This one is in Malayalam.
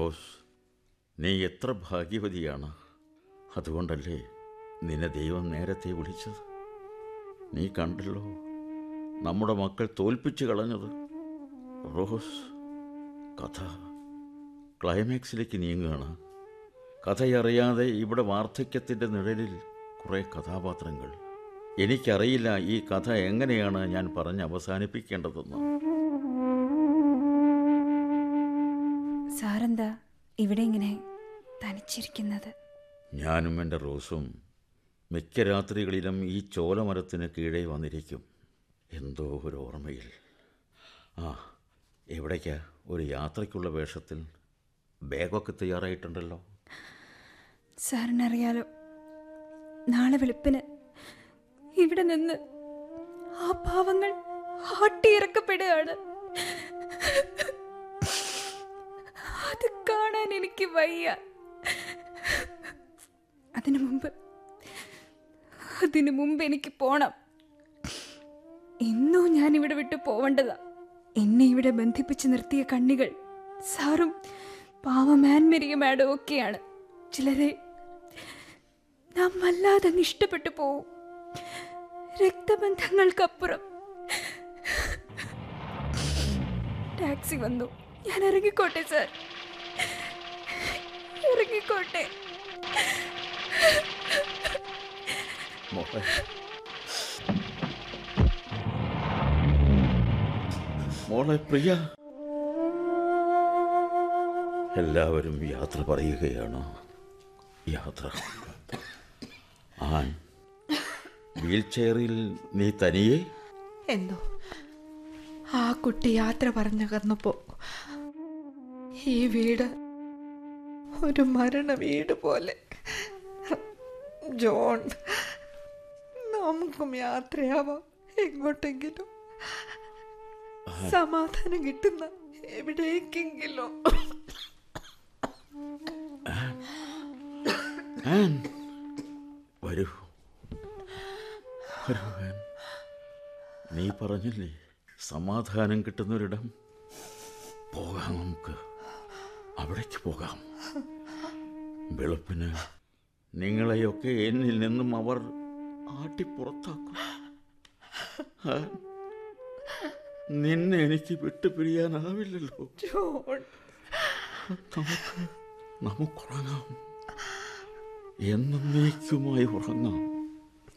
റോസ് നീ എത്ര ഭാഗ്യവതിയാണ് അതുകൊണ്ടല്ലേ നിന്നെ ദൈവം നേരത്തെ വിളിച്ചത് നീ കണ്ടല്ലോ നമ്മുടെ മക്കൾ തോൽപ്പിച്ചു കളഞ്ഞത് റോസ് കഥ ക്ലൈമാക്സിലേക്ക് നീങ്ങുകയാണ് കഥയറിയാതെ ഇവിടെ വാർദ്ധക്യത്തിൻ്റെ നിഴലിൽ കുറേ കഥാപാത്രങ്ങൾ എനിക്കറിയില്ല ഈ കഥ എങ്ങനെയാണ് ഞാൻ പറഞ്ഞ് അവസാനിപ്പിക്കേണ്ടതെന്ന് സാറെന്താ ഇവിടെ ഇങ്ങനെ തനിച്ചിരിക്കുന്നത് ഞാനും എൻ്റെ റോസും മിക്ക രാത്രികളിലും ഈ ചോലമരത്തിന് കീഴേ വന്നിരിക്കും എന്തോ ഒരു ഓർമ്മയിൽ ആ എവിടേക്കാ ഒരു യാത്രയ്ക്കുള്ള വേഷത്തിൽ ബാഗൊക്കെ തയ്യാറായിട്ടുണ്ടല്ലോ സാറിനറിയാലോ നാളെ വെളുപ്പിന് ഇവിടെ നിന്ന് ആ പാവങ്ങൾ ആട്ടിയിറക്കപ്പെടുകയാണ് അത് കാണാൻ എനിക്ക് വയ്യ അതിനു മുമ്പ് അതിനു മുമ്പ് എനിക്ക് പോണം എന്നോ ഞാൻ ഇവിടെ വിട്ടു പോവേണ്ടതാ എന്നെ ഇവിടെ ബന്ധിപ്പിച്ച് നിർത്തിയ കണ്ണികൾ സാറും പാവം ആൻമരിയ മാഡം ഒക്കെയാണ് ചിലരെ നാം വല്ലാതെ അങ്ങ് ഇഷ്ടപ്പെട്ടു പോവും രക്തബന്ധങ്ങൾക്കപ്പുറം ടാക്സി വന്നു ഞാൻ ഇറങ്ങിക്കോട്ടെ സാർ ഇറങ്ങിക്കോട്ടെ മോളെ മോളെ പ്രിയ എല്ലാവരും യാത്ര പറയുകയാണ് യാത്ര ആൻ വീൽ ചെയറിൽ നീ തനിയെ എന്തോ ആ കുട്ടി യാത്ര പറഞ്ഞകർന്നപ്പോ ഈ വീട് ഒരു മരണ വീട് പോലെ ജോൺ നമുക്കും യാത്രയാവാം എങ്ങോട്ടെങ്കിലും സമാധാനം കിട്ടുന്ന എവിടേക്കെങ്കിലും ആൻ വരൂ വരൂ ആൻ നീ പറഞ്ഞില്ലേ സമാധാനം കിട്ടുന്നൊരിടം പോകാം നമുക്ക് അവിടേക്ക് പോകാം വെളുപ്പിന് നിങ്ങളെയൊക്കെ എന്നിൽ നിന്നും അവർ ആട്ടിപ്പുറത്താക്കും ആൻ, നിന്നെ എനിക്ക് വിട്ടുപിരിയാനാവില്ലല്ലോ ജോൺ നമുക്ക് നമുക്കുറങ്ങാം എന്നേക്കുമായി ഉറങ്ങാം